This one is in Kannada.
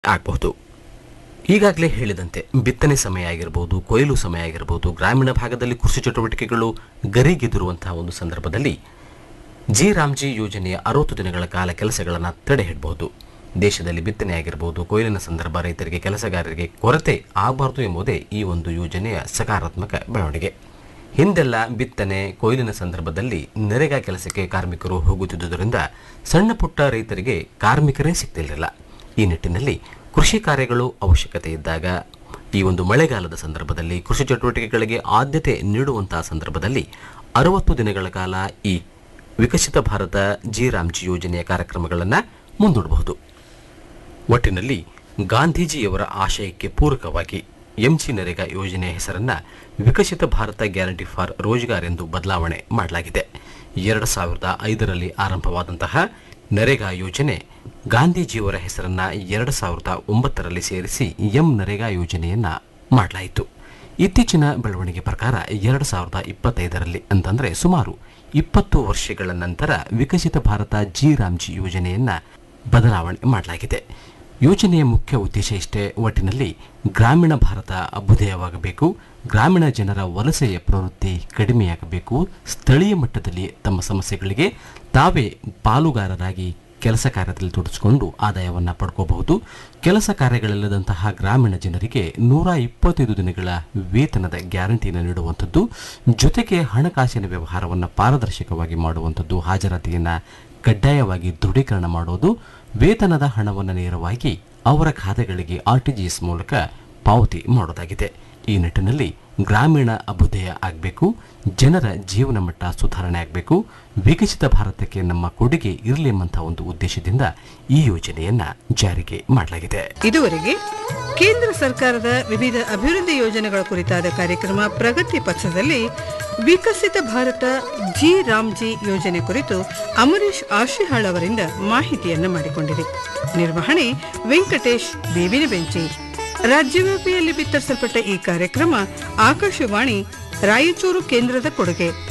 ಆಗಬಹುದು ಈಗಾಗಲೇ ಹೇಳಿದಂತೆ ಬಿತ್ತನೆ ಸಮಯ ಆಗಿರ್ಬೋದು ಕೊಯ್ಲು ಸಮಯ ಆಗಿರ್ಬೋದು ಗ್ರಾಮೀಣ ಭಾಗದಲ್ಲಿ ಕೃಷಿ ಚಟುವಟಿಕೆಗಳು ಗರಿಗೆದಿರುವಂತಹ ಒಂದು ಸಂದರ್ಭದಲ್ಲಿ ಜಿ ರಾಮ್ಜಿ ಯೋಜನೆಯ ಅರವತ್ತು ದಿನಗಳ ಕಾಲ ಕೆಲಸಗಳನ್ನು ತಡೆ ಹಿಡಬಹುದು ದೇಶದಲ್ಲಿ ಬಿತ್ತನೆ ಆಗಿರ್ಬೋದು ಕೊಯ್ಲಿನ ಸಂದರ್ಭ ರೈತರಿಗೆ ಕೆಲಸಗಾರರಿಗೆ ಕೊರತೆ ಆಗಬಾರದು ಎಂಬುದೇ ಈ ಒಂದು ಯೋಜನೆಯ ಸಕಾರಾತ್ಮಕ ಬೆಳವಣಿಗೆ ಹಿಂದೆಲ್ಲ ಬಿತ್ತನೆ ಕೊಯ್ಲಿನ ಸಂದರ್ಭದಲ್ಲಿ ನರೇಗಾ ಕೆಲಸಕ್ಕೆ ಕಾರ್ಮಿಕರು ಹೋಗುತ್ತಿದ್ದುದರಿಂದ ಸಣ್ಣ ಪುಟ್ಟ ರೈತರಿಗೆ ಕಾರ್ಮಿಕರೇ ಸಿಗ್ತಿರಲಿಲ್ಲ ಈ ನಿಟ್ಟಿನಲ್ಲಿ ಕೃಷಿ ಕಾರ್ಯಗಳು ಅವಶ್ಯಕತೆ ಇದ್ದಾಗ ಈ ಒಂದು ಮಳೆಗಾಲದ ಸಂದರ್ಭದಲ್ಲಿ ಕೃಷಿ ಚಟುವಟಿಕೆಗಳಿಗೆ ಆದ್ಯತೆ ನೀಡುವಂತಹ ಸಂದರ್ಭದಲ್ಲಿ ಅರವತ್ತು ದಿನಗಳ ಕಾಲ ಈ ವಿಕಸಿತ ಭಾರತ ಜಿ ರಾಮ್ಜಿ ಯೋಜನೆಯ ಕಾರ್ಯಕ್ರಮಗಳನ್ನು ಮುಂದೂಡಬಹುದು ಒಟ್ಟಿನಲ್ಲಿ ಗಾಂಧೀಜಿಯವರ ಆಶಯಕ್ಕೆ ಪೂರಕವಾಗಿ ಎಂಜಿ ನರೇಗಾ ಯೋಜನೆಯ ಹೆಸರನ್ನ ವಿಕಸಿತ ಭಾರತ ಗ್ಯಾರಂಟಿ ಫಾರ್ ರೋಜ್ಗಾರ್ ಎಂದು ಬದಲಾವಣೆ ಮಾಡಲಾಗಿದೆ ಎರಡು ಸಾವಿರದ ಐದರಲ್ಲಿ ಆರಂಭವಾದಂತಹ ನರೇಗಾ ಯೋಜನೆ ಗಾಂಧೀಜಿಯವರ ಹೆಸರನ್ನ ಎರಡು ಸಾವಿರದ ಒಂಬತ್ತರಲ್ಲಿ ಸೇರಿಸಿ ಎಂ ನರೇಗಾ ಯೋಜನೆಯನ್ನ ಮಾಡಲಾಯಿತು ಇತ್ತೀಚಿನ ಬೆಳವಣಿಗೆ ಪ್ರಕಾರ ಎರಡು ಸಾವಿರದ ಇಪ್ಪತ್ತೈದರಲ್ಲಿ ಅಂತಂದರೆ ಸುಮಾರು ಇಪ್ಪತ್ತು ವರ್ಷಗಳ ನಂತರ ವಿಕಸಿತ ಭಾರತ ಜಿ ರಾಮ್ಜಿ ಯೋಜನೆಯನ್ನ ಬದಲಾವಣೆ ಮಾಡಲಾಗಿದೆ ಯೋಜನೆಯ ಮುಖ್ಯ ಉದ್ದೇಶ ಇಷ್ಟೇ ಒಟ್ಟಿನಲ್ಲಿ ಗ್ರಾಮೀಣ ಭಾರತ ಅಭ್ಯುದಯವಾಗಬೇಕು ಗ್ರಾಮೀಣ ಜನರ ವಲಸೆಯ ಪ್ರವೃತ್ತಿ ಕಡಿಮೆಯಾಗಬೇಕು ಸ್ಥಳೀಯ ಮಟ್ಟದಲ್ಲಿ ತಮ್ಮ ಸಮಸ್ಯೆಗಳಿಗೆ ತಾವೇ ಪಾಲುಗಾರರಾಗಿ ಕೆಲಸ ಕಾರ್ಯದಲ್ಲಿ ತೊಡಗಿಸಿಕೊಂಡು ಆದಾಯವನ್ನು ಪಡ್ಕೋಬಹುದು ಕೆಲಸ ಕಾರ್ಯಗಳಿಲ್ಲದಂತಹ ಗ್ರಾಮೀಣ ಜನರಿಗೆ ನೂರ ಇಪ್ಪತ್ತೈದು ದಿನಗಳ ವೇತನದ ಗ್ಯಾರಂಟಿಯನ್ನು ನೀಡುವಂಥದ್ದು ಜೊತೆಗೆ ಹಣಕಾಸಿನ ವ್ಯವಹಾರವನ್ನು ಪಾರದರ್ಶಕವಾಗಿ ಮಾಡುವಂಥದ್ದು ಹಾಜರಾತಿಯನ್ನು ಕಡ್ಡಾಯವಾಗಿ ದೃಢೀಕರಣ ಮಾಡೋದು ವೇತನದ ಹಣವನ್ನು ನೇರವಾಗಿ ಅವರ ಖಾತೆಗಳಿಗೆ ಆರ್ ಟಿ ಜಿ ಎಸ್ ಮೂಲಕ ಪಾವತಿ ಮಾಡೋದಾಗಿದೆ ಈ ನಿಟ್ಟಿನಲ್ಲಿ ಗ್ರಾಮೀಣ ಅಭ್ಯುದಯ ಆಗಬೇಕು ಜನರ ಜೀವನ ಮಟ್ಟ ಸುಧಾರಣೆ ಆಗಬೇಕು ವಿಕಸಿತ ಭಾರತಕ್ಕೆ ನಮ್ಮ ಕೊಡುಗೆ ಇರಲಿ ಎಂಬಂತಹ ಒಂದು ಉದ್ದೇಶದಿಂದ ಈ ಯೋಜನೆಯನ್ನ ಜಾರಿಗೆ ಮಾಡಲಾಗಿದೆ ಇದುವರೆಗೆ ಕೇಂದ್ರ ಸರ್ಕಾರದ ವಿವಿಧ ಅಭಿವೃದ್ಧಿ ಯೋಜನೆಗಳ ಕುರಿತಾದ ಕಾರ್ಯಕ್ರಮ ಪ್ರಗತಿ ಪಥದಲ್ಲಿ ವಿಕಸಿತ ಭಾರತ ಜಿ ರಾಮ್ಜಿ ಯೋಜನೆ ಕುರಿತು ಅಮರೀಶ್ ಆಶಿಹಾಳ್ ಅವರಿಂದ ಮಾಹಿತಿಯನ್ನ ಮಾಡಿಕೊಂಡಿದೆ ನಿರ್ವಹಣೆ ವೆಂಕಟೇಶ್ ಬೇವಿನ ಬೆಂಚಿ ರಾಜ್ಯವ್ಯಾಪಿಯಲ್ಲಿ ಬಿತ್ತರಿಸಲ್ಪಟ್ಟ ಈ ಕಾರ್ಯಕ್ರಮ ಆಕಾಶವಾಣಿ ರಾಯಚೂರು ಕೇಂದ್ರದ ಕೊಡುಗೆ